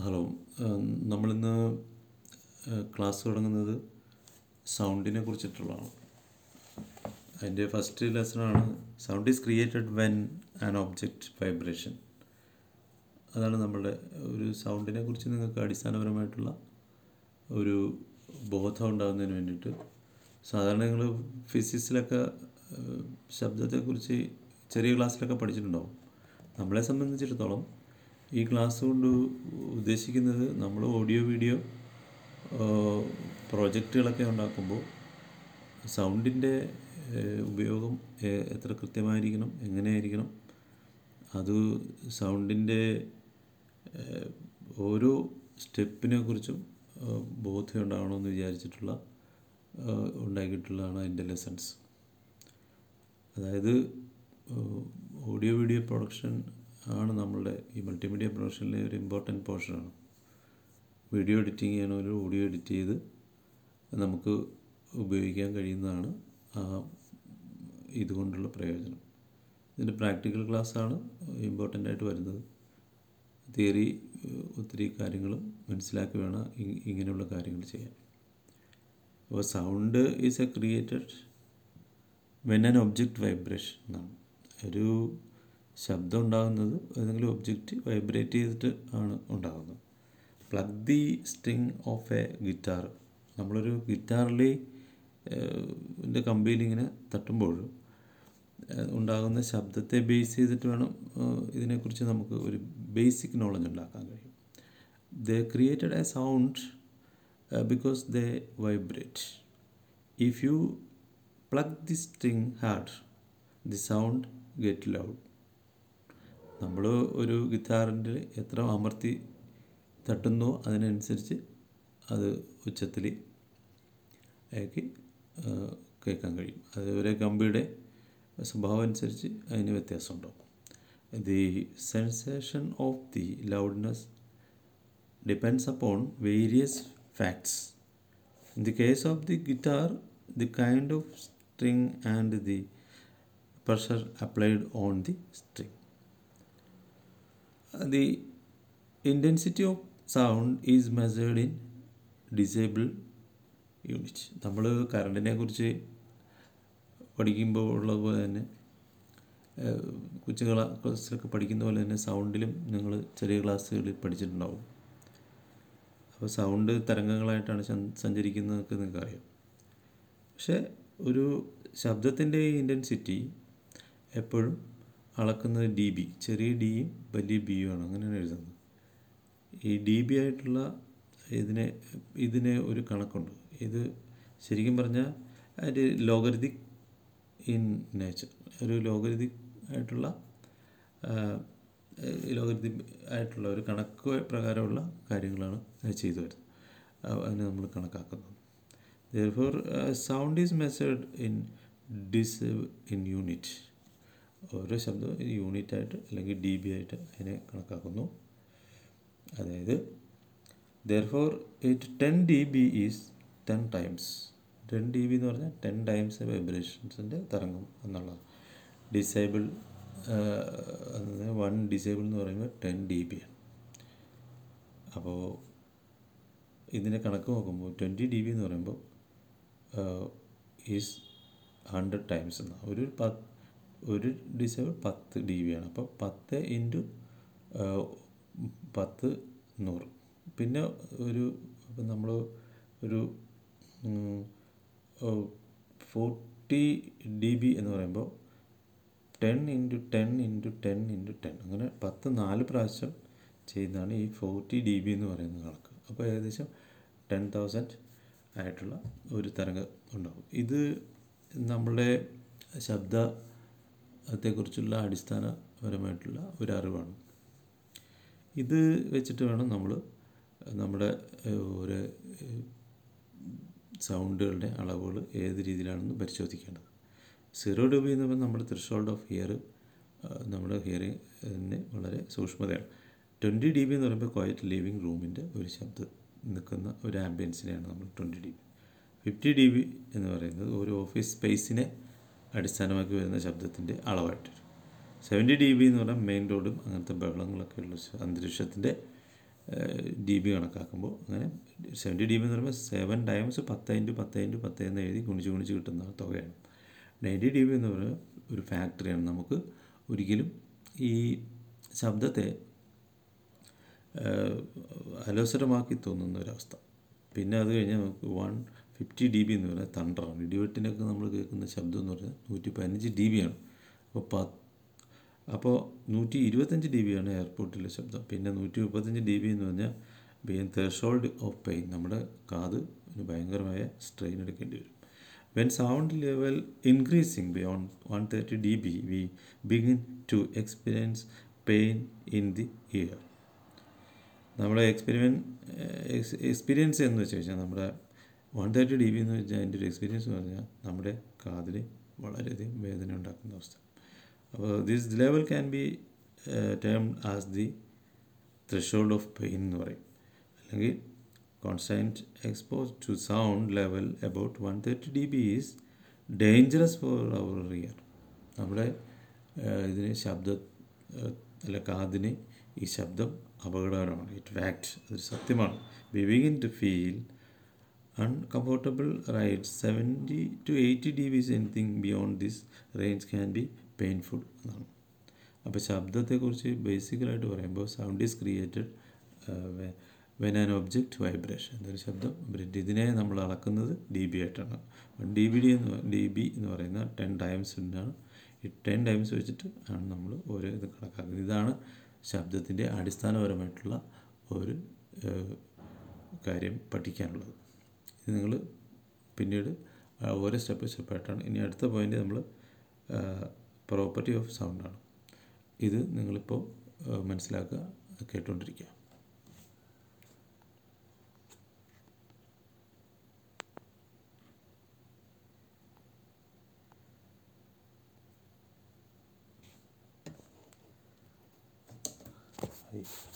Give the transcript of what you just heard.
Hello നമ്മളിന്ന് class തുടങ്ങുന്നത് സൗണ്ടിനെ കുറിച്ചിട്ടുള്ളതാണ് അതിൻ്റെ ഫസ്റ്റ് ലെസണാണ് sound is created when an object vibration അതാണ് നമ്മളുടെ ഒരു സൗണ്ടിനെ കുറിച്ച് നിങ്ങൾക്ക് അടിസ്ഥാനപരമായിട്ടുള്ള ഒരു ബോധം ഉണ്ടാകുന്നതിന് വേണ്ടിയിട്ട് സാധാരണ നിങ്ങൾ ഫിസിക്സിലൊക്കെ ഏഹ്, ശബ്ദത്തെക്കുറിച്ച് ചെറിയ ക്ലാസ്സിലൊക്കെ പഠിച്ചിട്ടുണ്ടാവും നമ്മളെ സംബന്ധിച്ചിടത്തോളം ഈ ക്ലാസ് കൊണ്ട് ഉദ്ദേശിക്കുന്നത് നമ്മൾ ഓഡിയോ വീഡിയോ പ്രോജക്റ്റുകളൊക്കെ ഉണ്ടാക്കുമ്പോൾ സൗണ്ടിൻ്റെ ഉപയോഗം ഏ- എത്ര കൃത്യമായിരിക്കണം എങ്ങനെയായിരിക്കണം അത് സൗണ്ടിൻ്റെ ഏഹ്, ഓരോ സ്റ്റെപ്പിനെ കുറിച്ചും ഏഹ്, ബോധ്യം ഉണ്ടാകണമെന്ന് വിചാരിച്ചിട്ടുള്ള ഏഹ്, ഉണ്ടാക്കിയിട്ടുള്ളതാണ് അതിൻ്റെ ലെസൺസ് അതായത് ഓഡിയോ വീഡിയോ പ്രൊഡക്ഷൻ ആണ് നമ്മളുടെ ഈ മൾട്ടിമീഡിയ പ്രൊഡക്ഷനിലെ ഒരു ഇമ്പോർട്ടൻറ്റ് പോർഷനാണ് വീഡിയോ എഡിറ്റിംഗ് ചെയ്യണമെങ്കിൽ ഓഡിയോ എഡിറ്റ് ചെയ്ത് നമുക്ക് ഉപയോഗിക്കാൻ കഴിയുന്നതാണ് ആ ഇതുകൊണ്ടുള്ള പ്രയോജനം ഇതിൻ്റെ പ്രാക്ടിക്കൽ ക്ലാസ്സാണ് ഇമ്പോർട്ടൻ്റ് ആയിട്ട് വരുന്നത് തിയറി ഒത്തിരി കാര്യങ്ങൾ മനസ്സിലാക്കി വേണം ഇ- ഇങ്ങനെയുള്ള കാര്യങ്ങൾ ചെയ്യാൻ അപ്പോൾ sound is a created when an object vibration എന്നാണ് ഒരു ശബ്ദം ഉണ്ടാകുന്നത് ഏതെങ്കിലും ഒബ്ജക്റ്റ് വൈബ്രേറ്റ് ചെയ്തിട്ട് ആണ് ഉണ്ടാകുന്നത് pluck the string of a guitar നമ്മളൊരു ഗിറ്റാറിൽ എൻ്റെ കമ്പിയിൽ ഇങ്ങനെ തട്ടുമ്പോൾ ഏഹ്, ഉണ്ടാകുന്ന ശബ്ദത്തെ ബേസ് ചെയ്തിട്ട് വേണം ഏഹ്, ഇതിനെക്കുറിച്ച് നമുക്ക് ഒരു ബേസിക് നോളജ് ഉണ്ടാക്കാൻ കഴിയും the created a sound because they vibrate if you pluck the string hard the sound get loud നമ്മൾ ഒരു ഗിറ്റാറിൻ്റെ എത്ര അമർത്തി തട്ടുന്നോ അതിനനുസരിച്ച് അത് ഉച്ചത്തിൽ അയാൾക്ക് കേൾക്കാൻ കഴിയും അത് ഒരു കമ്പിയുടെ സ്വഭാവം അനുസരിച്ച് അതിന് വ്യത്യാസമുണ്ടാവും the sensation of the loudness depends upon various facts. In the case of the guitar, the kind of string and the pressure applied on the string. Uh, The intensity of sound is measured in decibel unit. നമ്മൾ കറണ്ടിനെ കുറിച്ച് പഠിക്കുമ്പോൾ ഉള്ളതുപോലെ തന്നെ ഏഹ്, കൊച്ചു ക്ലാസ്സിലൊക്കെ പഠിക്കുന്ന പോലെ തന്നെ സൗണ്ടിലും നിങ്ങൾ ചെറിയ ക്ലാസ്സുകളിൽ പഠിച്ചിട്ടുണ്ടാവും അപ്പോൾ സൗണ്ട് തരംഗങ്ങളായിട്ടാണ് സഞ്ച- സഞ്ചരിക്കുന്നതൊക്കെ നിങ്ങൾക്ക് അറിയാം പക്ഷേ ഒരു ശബ്ദത്തിൻ്റെ ഇൻറ്റൻസിറ്റി എപ്പോഴും അളക്കുന്നത് ഡി ബി ചെറിയ ഡിയും വലിയ ബിയും ആണ് അങ്ങനെയാണ് എഴുതുന്നത് ഈ ഡി ബി ആയിട്ടുള്ള ഇതിനെ ഇതിന് ഒരു കണക്കുണ്ട് ഇത് ശരിക്കും പറഞ്ഞാൽ ഒരു ലോഗരിതിക് ഇൻ നേച്ചർ ഒരു ലോഗരിതിക് ആയിട്ടുള്ള ലോഗരിതിക് ആയിട്ടുള്ള ഒരു കണക്ക് പ്രകാരമുള്ള കാര്യങ്ങളാണ് അത് ചെയ്തു വരുന്നത് അ- അതിനെ നമ്മൾ കണക്കാക്കുന്നത് ദോർ sound is measured in this in unit ഓരോ ശബ്ദം യൂണിറ്റ് ആയിട്ട് അല്ലെങ്കിൽ ഡി ബി ആയിട്ട് അതിനെ കണക്കാക്കുന്നു അതായത് therefore it ten D B is ten times ten D B എന്ന് പറഞ്ഞാൽ ടെൻ ടൈംസ് വൈബ്രേഷൻസിൻ്റെ തരംഗം എന്നുള്ളത് ഡിസേബിൾ വൺ ഡിസേബിൾ എന്ന് പറയുമ്പോൾ ടെൻ ഡി ബി ആണ് അപ്പോൾ ഇതിൻ്റെ കണക്ക് നോക്കുമ്പോൾ ട്വൻറ്റി ഡി ബി എന്ന് പറയുമ്പോൾ ഈസ് ഹൺഡ്രഡ് ടൈംസ് എന്നാണ് ഒരു പത്ത് ഒരു ഡിസേബിൾ പത്ത് ഡി ബി ആണ് അപ്പോൾ പത്ത് ഇൻറ്റു പത്ത് നൂറ് പിന്നെ ഒരു ഇപ്പം നമ്മൾ ഒരു ഫോർട്ടി ഡി ബി എന്ന് പറയുമ്പോൾ ten into ten into ten into ten അങ്ങനെ പത്ത് നാല് പ്രാവശ്യം ചെയ്യുന്നതാണ് ഈ ഫോർട്ടി ഡി ബി എന്ന് പറയുന്ന കണക്ക് അപ്പോൾ ഏകദേശം ടെൻ തൗസൻഡ് ആയിട്ടുള്ള ഒരു തരംഗം ഉണ്ടാകും ഇത് നമ്മളുടെ ശബ്ദത്തെക്കുറിച്ചുള്ള അടിസ്ഥാനപരമായിട്ടുള്ള ഒരു അറിവാണ് ഇത് വെച്ചിട്ട് വേണം നമ്മൾ നമ്മുടെ ഏഹ്, ഒരു ഏഹ്, സൗണ്ടുകളുടെ അളവുകൾ ഏത് രീതിയിലാണെന്ന് പരിശോധിക്കേണ്ടത് സീറോ ഡി ബി എന്ന് പറയുമ്പോൾ നമ്മുടെ ത്രിഷോൾഡ് ഓഫ് ഹിയർ നമ്മുടെ ഹിയറിന് വളരെ സൂക്ഷ്മതയാണ് ട്വൻറ്റി ഡി ബി എന്ന് പറയുമ്പോൾ ക്വയറ്റ് ലിവിങ് റൂമിൻ്റെ ഒരു ശബ്ദം നിൽക്കുന്ന ഒരു ആംബിയൻസിനെയാണ് നമ്മൾ twenty D B fifty D B എന്ന് പറയുന്നത് ഒരു ഓഫീസ് സ്പേസിനെ അടിസ്ഥാനമാക്കി വരുന്ന ശബ്ദത്തിൻ്റെ അളവായിട്ട് സെവൻറ്റി ഡി ബി എന്ന് പറഞ്ഞാൽ മെയിൻ റോഡും അങ്ങനത്തെ ബഹളങ്ങളൊക്കെ ഉള്ള ശ- അന്തരീക്ഷത്തിൻ്റെ ഡി ബി കണക്കാക്കുമ്പോൾ അങ്ങനെ സെവൻറ്റി ഡി ബി എന്ന് പറയുമ്പോൾ സെവൻ ടൈംസ് പത്ത് ഇൻറ്റു പത്ത് ഇൻറ്റു പത്ത് എന്ന് എഴുതി ഗുണിച്ച് ഗുണിച്ച് കിട്ടുന്ന തുകയാണ് നയൻറ്റി ഡി ബി എന്ന് പറയുന്നത് ഒരു ഫാക്ടറിയാണ് നമുക്ക് ഒരിക്കലും ഈ ശബ്ദത്തെ അലോസരമാക്കി തോന്നുന്ന ഒരവസ്ഥ പിന്നെ അത് കഴിഞ്ഞാൽ നമുക്ക് വൺ ഫിഫ്റ്റി ഡി ബി എന്ന് പറയുന്നത് തണ്ടറാണ് ഇടിവെട്ടിനൊക്കെ നമ്മൾ കേൾക്കുന്ന ശബ്ദം എന്ന് പറയുന്നത് നൂറ്റി പതിനഞ്ച് ഡി ബി ആണ് അപ്പോൾ പത്ത് അപ്പോൾ നൂറ്റി ഇരുപത്തഞ്ച് ഡി ബി ആണ് എയർപോർട്ടിലെ ശബ്ദം പിന്നെ നൂറ്റി മുപ്പത്തഞ്ച് ഡി ബി എന്ന് പറഞ്ഞാൽ ബിയൻ തേർഷോൾഡ് ഓഫ് പെയിൻ നമ്മുടെ കാത് ഭയങ്കരമായ സ്ട്രെയിൻ എടുക്കേണ്ടി വരും when sound level increasing beyond one thirty D B we begin to experience pain in the ear നമ്മുടെ എക്സ്പെരിമെൻ എക്സ്പീരിയൻസ് എന്ന് വെച്ച് കഴിഞ്ഞാൽ നമ്മുടെ വൺ തേർട്ടി ഡി ബി എന്ന് വെച്ചാൽ അതിൻ്റെ ഒരു എക്സ്പീരിയൻസ് എന്ന് പറഞ്ഞാൽ നമ്മുടെ കാതിൽ വളരെയധികം വേദന ഉണ്ടാക്കുന്ന അവസ്ഥ അപ്പോൾ this level can be term as the threshold of pain എന്ന് പറയും അല്ലെങ്കിൽ constant expose to sound level about one thirty D B is dangerous for our ear നമ്മുടെ ഇതിന് ശബ്ദ അല്ല കാതിന് ഈ ശബ്ദം അപകടകരമാണ് ഇറ്റ് ഫാക്ട് അതൊരു സത്യമാണ് we begin to feel uncomfortable right seventy to eighty D Bs anything beyond this range can be painful എന്നാണ് അപ്പോൾ ശബ്ദത്തെക്കുറിച്ച് ബേസിക്കലായിട്ട് പറയുമ്പോൾ sound is created when an object vibration എന്നൊരു ശബ്ദം ഇതിനെ നമ്മൾ അളക്കുന്നത് ഡി ബി ആയിട്ടാണ് ഡി ബി ഡി എന്ന് ഡി ബി എന്ന് പറയുന്ന ടെൻ ടൈംസ് ഉണ്ടാണ് ഈ ടെൻ ടൈംസ് വെച്ചിട്ട് ആണ് നമ്മൾ ഓരോ ഇത് കണക്കാക്കുന്നത് ഇതാണ് ശബ്ദത്തിൻ്റെ അടിസ്ഥാനപരമായിട്ടുള്ള ഒരു കാര്യം പഠിക്കാനുള്ളത് ഇത് നിങ്ങൾ പിന്നീട് ഓരോ സ്റ്റെപ്പ് സ്റ്റെപ്പായിട്ടാണ് ഇനി അടുത്ത പോയിൻ്റ് നമ്മൾ പ്രോപ്പർട്ടി ഓഫ് സൗണ്ടാണ് ഇത് നിങ്ങളിപ്പോൾ മനസ്സിലാക്കുക കേട്ടുകൊണ്ടിരിക്കുക Aí.